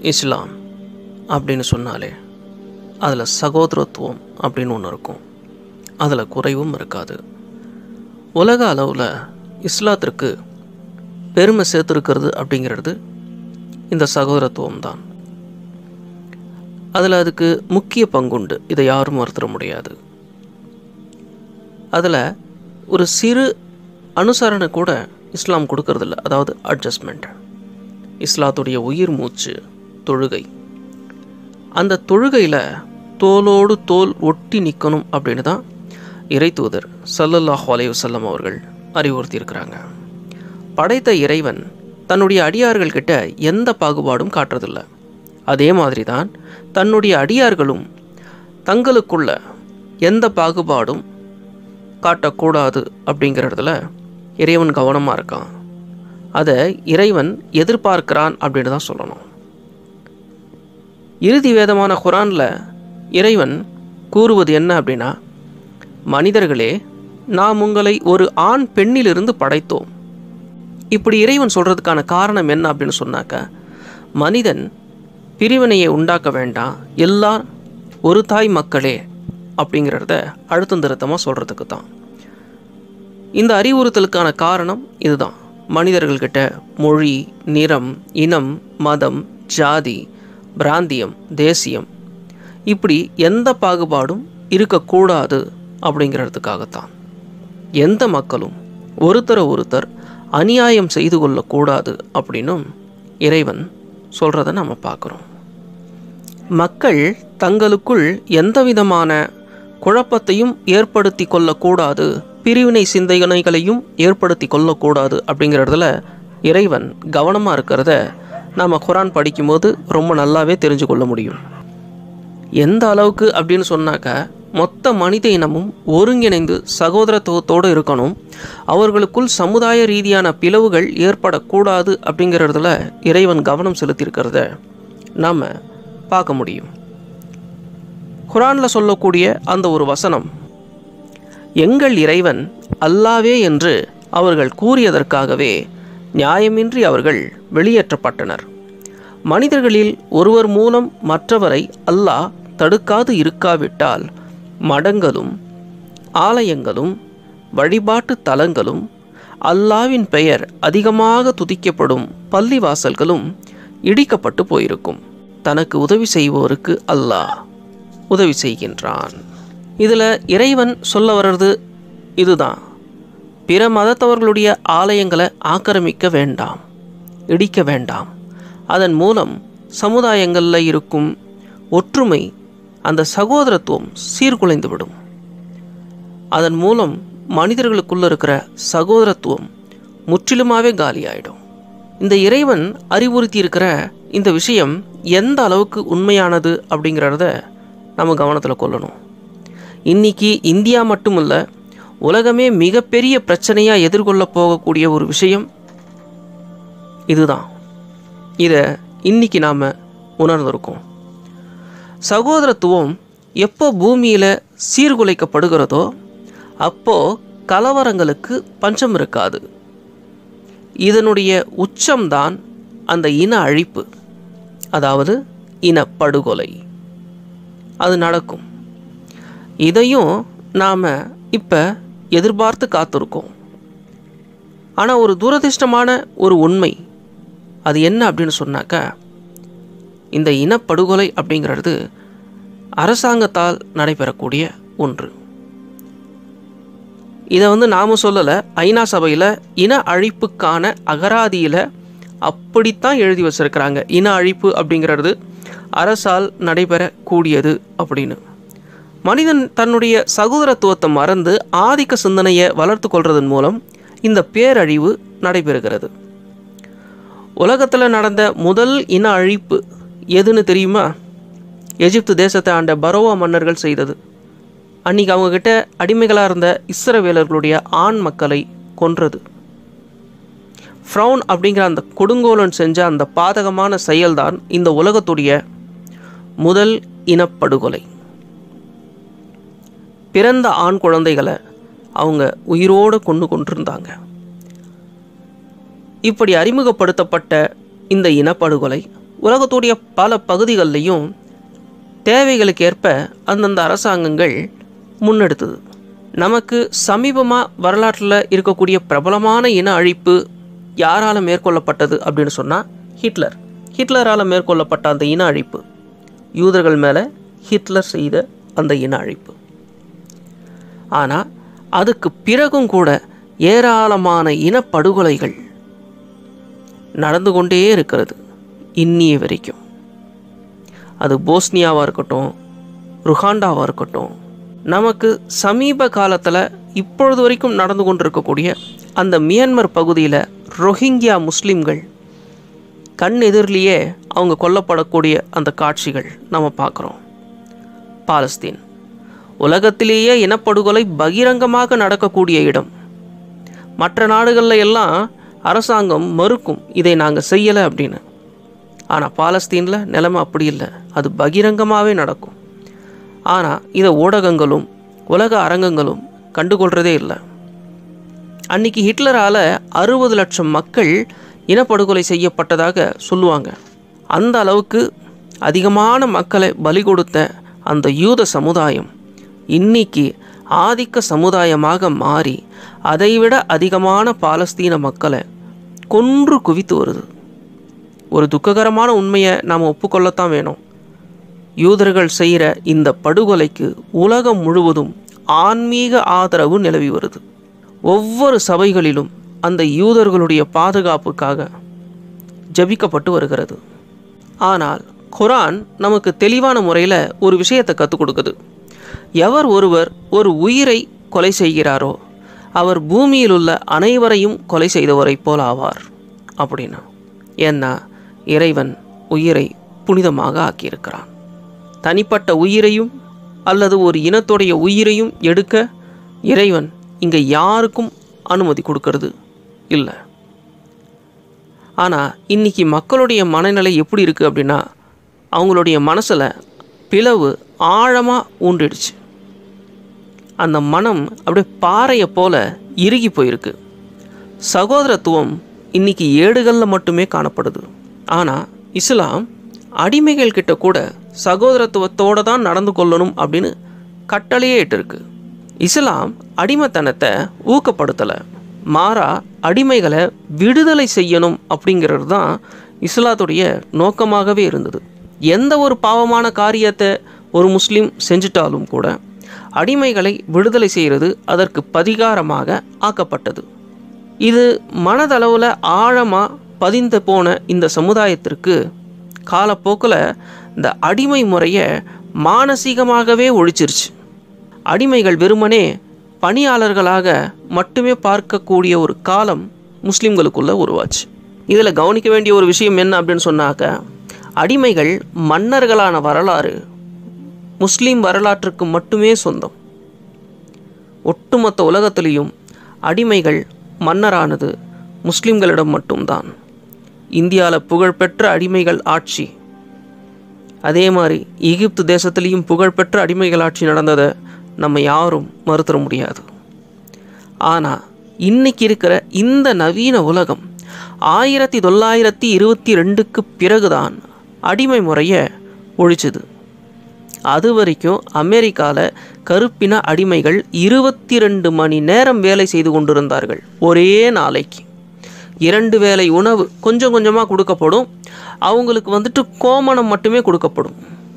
இஸ்லாம் அப்படின்னு சொன்னாலே அதில் சகோதரத்துவம் அப்படின்னு ஒன்று இருக்கும் அதில் குறைவும் இருக்காது உலக அளவில் இஸ்லாத்திற்கு பெருமை சேர்த்துருக்கிறது அப்படிங்கிறது இந்த சகோதரத்துவம் தான் அதில் அதுக்கு முக்கிய பங்குண்டு இதை யாரும் மறுத்துட முடியாது அதில் ஒரு சிறு அனுசரணை கூட இஸ்லாம் கொடுக்கறதில்ல அதாவது அட்ஜஸ்ட்மெண்ட் இஸ்லாத்துடைய உயிர் மூச்சு தொழுகை அந்த தொழுகையில் தோலோடு தோல் ஒட்டி நிற்கணும் அப்படின்னு தான் இறை தூதர் சல்லல்லாஹு அலைஹி வஸல்லம் அவர்கள் அறிவுறுத்தியிருக்கிறாங்க படைத்த இறைவன் தன்னுடைய அடியார்கள் கிட்ட எந்த பாகுபாடும் காட்டுறதில்ல அதே மாதிரி தான் தன்னுடைய அடியார்களும் தங்களுக்குள்ள எந்த பாகுபாடும் காட்டக்கூடாது அப்படிங்கிறதுல இறைவன் கவனமாக இருக்கான் அதை இறைவன் எதிர்பார்க்கிறான் அப்படின்னு தான் சொல்லணும் இறுதி வேதமான குரானில் இறைவன் கூறுவது என்ன அப்படின்னா மனிதர்களே நாம் உங்களை ஒரு ஆண் பெண்ணிலிருந்து படைத்தோம் இப்படி இறைவன் சொல்கிறதுக்கான காரணம் என்ன அப்படின்னு சொன்னாக்க மனிதன் பிரிவினையை உண்டாக்க வேண்டாம் எல்லா ஒரு தாய் மக்களே அப்படிங்கிறத அழுத்தம் திருத்தமாக சொல்கிறதுக்கு தான் இந்த அறிவுறுத்தலுக்கான காரணம் இதுதான் மனிதர்கள்கிட்ட மொழி நிறம் இனம் மதம் ஜாதி பிராந்தியம் தேசியம் இப்படி எந்த பாகுபாடும் இருக்கக்கூடாது அப்படிங்கிறதுக்காகத்தான் எந்த மக்களும் ஒருத்தரை ஒருத்தர் அநியாயம் செய்து கொள்ளக்கூடாது அப்படின்னும் இறைவன் சொல்கிறத நம்ம பார்க்குறோம் மக்கள் தங்களுக்குள் எந்த விதமான குழப்பத்தையும் ஏற்படுத்தி கொள்ளக்கூடாது பிரிவினை சிந்தனைகளையும் ஏற்படுத்தி கொள்ளக்கூடாது அப்படிங்கிறதுல இறைவன் கவனமாக இருக்கிறத நாம் குரான் படிக்கும்போது ரொம்ப நல்லாவே தெரிஞ்சு கொள்ள முடியும் எந்த அளவுக்கு அப்படின்னு சொன்னாக்க மொத்த மனித இனமும் ஒருங்கிணைந்து சகோதரத்துவத்தோடு இருக்கணும் அவர்களுக்குள் சமுதாய ரீதியான பிளவுகள் ஏற்படக்கூடாது அப்படிங்கிறதுல இறைவன் கவனம் செலுத்தியிருக்கிறத நாம் பார்க்க முடியும் குரானில் சொல்லக்கூடிய அந்த ஒரு வசனம் எங்கள் இறைவன் அல்லாவே என்று அவர்கள் கூறியதற்காகவே நியாயமின்றி அவர்கள் வெளியேற்றப்பட்டனர் மனிதர்களில் ஒருவர் மூலம் மற்றவரை அல்லாஹ் தடுக்காது இருக்காவிட்டால் மடங்களும் ஆலயங்களும் வழிபாட்டு தலங்களும் அல்லாவின் பெயர் அதிகமாக துதிக்கப்படும் பள்ளிவாசல்களும் இடிக்கப்பட்டு போயிருக்கும் தனக்கு உதவி செய்வோருக்கு அல்லாஹ் உதவி செய்கின்றான் இதில் இறைவன் சொல்ல வர்றது இதுதான் பிற மதத்தவர்களுடைய ஆலயங்களை ஆக்கிரமிக்க வேண்டாம் இடிக்க வேண்டாம் அதன் மூலம் சமுதாயங்களில் இருக்கும் ஒற்றுமை அந்த சகோதரத்துவம் சீர்குலைந்துவிடும் அதன் மூலம் மனிதர்களுக்குள்ள இருக்கிற சகோதரத்துவம் முற்றிலுமாவே காலியாயிடும் இந்த இறைவன் அறிவுறுத்தி இருக்கிற இந்த விஷயம் எந்த அளவுக்கு உண்மையானது அப்படிங்கிறத நம்ம கவனத்தில் கொள்ளணும் இன்னைக்கு இந்தியா மட்டுமல்ல உலகமே மிகப்பெரிய பிரச்சனையாக எதிர்கொள்ள போகக்கூடிய ஒரு விஷயம் இதுதான் இதை இன்னைக்கு நாம் உணர்ந்திருக்கோம் சகோதரத்துவம் எப்போ பூமியில் சீர்குலைக்கப்படுகிறதோ அப்போ கலவரங்களுக்கு பஞ்சம் இருக்காது இதனுடைய உச்சம்தான் அந்த இன அழிப்பு அதாவது இனப்படுகொலை அது நடக்கும் இதையும் நாம் இப்போ எதிர்பார்த்து காத்திருக்கோம் ஆனால் ஒரு துரதிர்ஷ்டமான ஒரு உண்மை அது என்ன அப்படின்னு சொன்னாக்கா இந்த இனப்படுகொலை அப்படிங்கிறது அரசாங்கத்தால் நடைபெறக்கூடிய ஒன்று இதை வந்து நாம் சொல்லலை ஐநா சபையில் இன அழிப்புக்கான அகராதியில் அப்படித்தான் எழுதி வச்சிருக்கிறாங்க இன அழிப்பு அப்படிங்கிறது அரசால் நடைபெறக்கூடியது அப்படின்னு மனிதன் தன்னுடைய சகோதரத்துவத்தை மறந்து ஆதிக்க சிந்தனையை வளர்த்து கொள்றதன் மூலம் இந்த பேரழிவு நடைபெறுகிறது உலகத்தில் நடந்த முதல் இன அழிப்பு எதுன்னு தெரியுமா எகிப்து தேசத்தை ஆண்ட பரோவா மன்னர்கள் செய்தது அன்னைக்கு அவங்கக்கிட்ட அடிமைகளாக இருந்த இஸ்ரவேலர்களுடைய ஆண் மக்களை கொன்றது ஃப்ரௌன் அப்படிங்கிற அந்த கொடுங்கோலன் செஞ்ச அந்த பாதகமான செயல்தான் இந்த உலகத்துடைய முதல் இனப்படுகொலை பிறந்த ஆண் குழந்தைகளை அவங்க உயிரோடு கொண்டு கொண்டிருந்தாங்க இப்படி அறிமுகப்படுத்தப்பட்ட இந்த இனப்படுகொலை உலகத்துடைய பல பகுதிகளிலையும் தேவைகளுக்கு ஏற்ப அந்தந்த அரசாங்கங்கள் முன்னெடுத்தது நமக்கு சமீபமாக வரலாற்றில் இருக்கக்கூடிய பிரபலமான இன அழிப்பு யாரால் மேற்கொள்ளப்பட்டது அப்படின்னு சொன்னால் ஹிட்லர் ஹிட்லரால் மேற்கொள்ளப்பட்ட அந்த இன அழிப்பு யூதர்கள் மேலே ஹிட்லர் செய்த அந்த இன அழிப்பு ஆனால் அதுக்கு பிறகும் கூட ஏராளமான இனப்படுகொலைகள் நடந்து கொண்டே இருக்கிறது இன்னிய வரைக்கும் அது போஸ்னியாவாக இருக்கட்டும் ருஹாண்டாவாக இருக்கட்டும் நமக்கு சமீப காலத்தில் இப்பொழுது வரைக்கும் நடந்து கொண்டிருக்கக்கூடிய அந்த மியான்மர் பகுதியில் ரொஹிங்கியா முஸ்லீம்கள் கண் எதிரிலேயே அவங்க கொல்லப்படக்கூடிய அந்த காட்சிகள் நம்ம பார்க்குறோம் பாலஸ்தீன் உலகத்திலேயே இனப்படுகொலை பகிரங்கமாக நடக்கக்கூடிய இடம் மற்ற நாடுகளில் எல்லாம் அரசாங்கம் மறுக்கும் இதை நாங்கள் செய்யலை அப்படின்னு ஆனால் பாலஸ்தீனில் நிலைமை அப்படி இல்லை அது பகிரங்கமாகவே நடக்கும் ஆனால் இதை ஊடகங்களும் உலக அரங்கங்களும் கண்டுகொள்கிறதே இல்லை அன்னைக்கு ஹிட்லரால் அறுபது லட்சம் மக்கள் இனப்படுகொலை செய்யப்பட்டதாக சொல்லுவாங்க அந்த அளவுக்கு அதிகமான மக்களை பலி கொடுத்த அந்த யூத சமுதாயம் இன்னைக்கு ஆதிக்க சமுதாயமாக மாறி அதைவிட அதிகமான பாலஸ்தீன மக்களை கொன்று குவித்து வருது ஒரு துக்ககரமான உண்மையை நாம் ஒப்புக்கொள்ளத்தான் வேணும் யூதர்கள் செய்கிற இந்த படுகொலைக்கு உலகம் முழுவதும் ஆன்மீக ஆதரவு நிலவி வருது ஒவ்வொரு சபைகளிலும் அந்த யூதர்களுடைய பாதுகாப்புக்காக ஜபிக்கப்பட்டு வருகிறது ஆனால் குரான் நமக்கு தெளிவான முறையில் ஒரு விஷயத்தை கற்றுக் கொடுக்குது எவர் ஒருவர் ஒரு உயிரை கொலை செய்கிறாரோ அவர் பூமியில் உள்ள அனைவரையும் கொலை செய்தவரைப் போல் ஆவார் அப்படின்னா ஏன்னா இறைவன் உயிரை புனிதமாக ஆக்கியிருக்கிறான் தனிப்பட்ட உயிரையும் அல்லது ஒரு இனத்துடைய உயிரையும் எடுக்க இறைவன் இங்கே யாருக்கும் அனுமதி கொடுக்கறது இல்லை ஆனால் இன்னைக்கு மக்களுடைய மனநிலை எப்படி இருக்குது அப்படின்னா அவங்களுடைய மனசில் பிளவு ஆழமாக ஊன்றிடுச்சு அந்த மனம் அப்படியே பாறையை போல இறுகி போயிருக்கு சகோதரத்துவம் இன்னைக்கு ஏடுகளில் மட்டுமே காணப்படுது ஆனால் இஸ்லாம் அடிமைகள் கிட்ட கூட சகோதரத்துவத்தோடு தான் நடந்து கொள்ளணும் அப்படின்னு கட்டளையே இட்டிருக்கு இஸ்லாம் அடிமைத்தனத்தை ஊக்கப்படுத்தலை மாறா அடிமைகளை விடுதலை செய்யணும் அப்படிங்கிறது தான் இஸ்லாத்துடைய நோக்கமாகவே இருந்தது எந்த ஒரு பாவமான காரியத்தை ஒரு முஸ்லீம் செஞ்சிட்டாலும் கூட அடிமைகளை விடுதலை செய்கிறது அதற்கு பரிகாரமாக ஆக்கப்பட்டது இது மனதளவில் ஆழமாக பதிந்து போன இந்த சமுதாயத்திற்கு காலப்போக்கில் இந்த அடிமை முறையை மானசீகமாகவே ஒழிச்சிருச்சு அடிமைகள் வெறுமனே பணியாளர்களாக மட்டுமே பார்க்கக்கூடிய ஒரு காலம் முஸ்லீம்களுக்குள்ளே உருவாச்சு இதில் கவனிக்க வேண்டிய ஒரு விஷயம் என்ன அப்படின்னு சொன்னாக்க அடிமைகள் மன்னர்களான வரலாறு முஸ்லீம் வரலாற்றுக்கு மட்டுமே சொந்தம் ஒட்டுமொத்த உலகத்திலையும் அடிமைகள் மன்னரானது முஸ்லீம்களிடம் மட்டும்தான் இந்தியாவில் புகழ்பெற்ற அடிமைகள் ஆட்சி அதே மாதிரி எகிப்து தேசத்திலையும் புகழ்பெற்ற அடிமைகள் ஆட்சி நடந்ததை நம்ம யாரும் மறுத்தர முடியாது ஆனால் இன்னைக்கு இருக்கிற இந்த நவீன உலகம் ஆயிரத்தி தொள்ளாயிரத்தி இருபத்தி ரெண்டுக்கு பிறகுதான் அடிமை முறையை ஒழிச்சுது அது வரைக்கும் அமெரிக்காவில் கருப்பின அடிமைகள் இருபத்தி ரெண்டு மணி நேரம் வேலை செய்து கொண்டிருந்தார்கள் ஒரே நாளைக்கு இரண்டு வேளை உணவு கொஞ்சம் கொஞ்சமாக கொடுக்கப்படும் அவங்களுக்கு வந்துட்டு கோமணம் மட்டுமே கொடுக்கப்படும்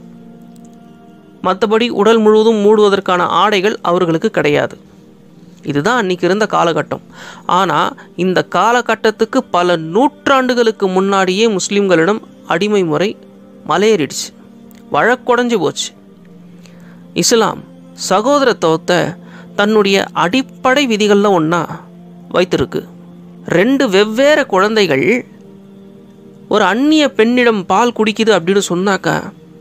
மற்றபடி உடல் முழுவதும் மூடுவதற்கான ஆடைகள் அவர்களுக்கு கிடையாது இதுதான் அன்னைக்கு இருந்த காலகட்டம் ஆனால் இந்த காலகட்டத்துக்கு பல நூற்றாண்டுகளுக்கு முன்னாடியே முஸ்லீம்களிடம் அடிமை முறை மலையேறிடுச்சு வழக்குடைஞ்சு போச்சு இஸ்லாம் சகோதரத்துவத்தை தன்னுடைய அடிப்படை விதிகளில் ஒன்றா வைத்திருக்கு ரெண்டு வெவ்வேறு குழந்தைகள் ஒரு அந்நிய பெண்ணிடம் பால் குடிக்குது அப்படின்னு சொன்னாக்கா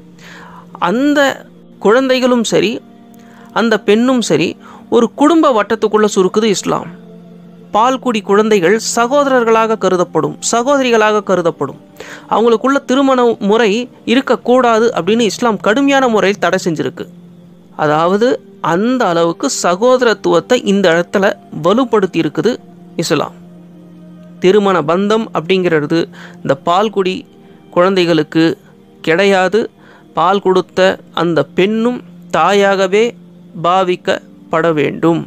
அந்த குழந்தைகளும் சரி அந்த பெண்ணும் சரி ஒரு குடும்ப வட்டத்துக்குள்ளே சுருக்குது இஸ்லாம் பால்குடி குழந்தைகள் சகோதரர்களாக கருதப்படும் சகோதரிகளாக கருதப்படும் அவங்களுக்குள்ள திருமண முறை இருக்கக்கூடாது அப்படின்னு இஸ்லாம் கடுமையான முறையில் தடை செஞ்சிருக்கு அதாவது அந்த அளவுக்கு சகோதரத்துவத்தை இந்த இடத்துல வலுப்படுத்தி இருக்குது இஸ்லாம் திருமண பந்தம் அப்படிங்கிறது இந்த பால்குடி குழந்தைகளுக்கு கிடையாது பால் கொடுத்த அந்த பெண்ணும் தாயாகவே பாவிக்கப்பட வேண்டும்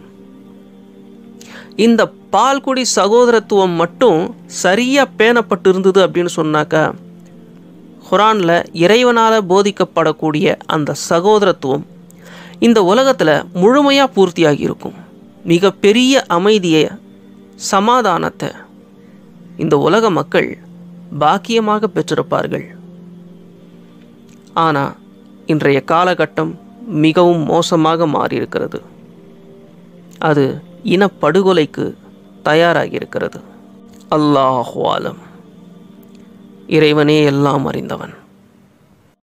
இந்த பால்குடி சகோதரத்துவம் மட்டும் சரியாக பேணப்பட்டிருந்தது அப்படின்னு சொன்னாக்கா குரானில் இறைவனால் போதிக்கப்படக்கூடிய அந்த சகோதரத்துவம் இந்த உலகத்தில் முழுமையாக பூர்த்தியாகி இருக்கும் மிகப்பெரிய அமைதியை சமாதானத்தை இந்த உலக மக்கள் பாக்கியமாக பெற்றிருப்பார்கள் ஆனால் இன்றைய காலகட்டம் மிகவும் மோசமாக மாறியிருக்கிறது அது இனப்படுகொலைக்கு தயாராகி இருக்கிறது அல்லாஹ் ஆலம் இறைவனே எல்லாம் அறிந்தவன்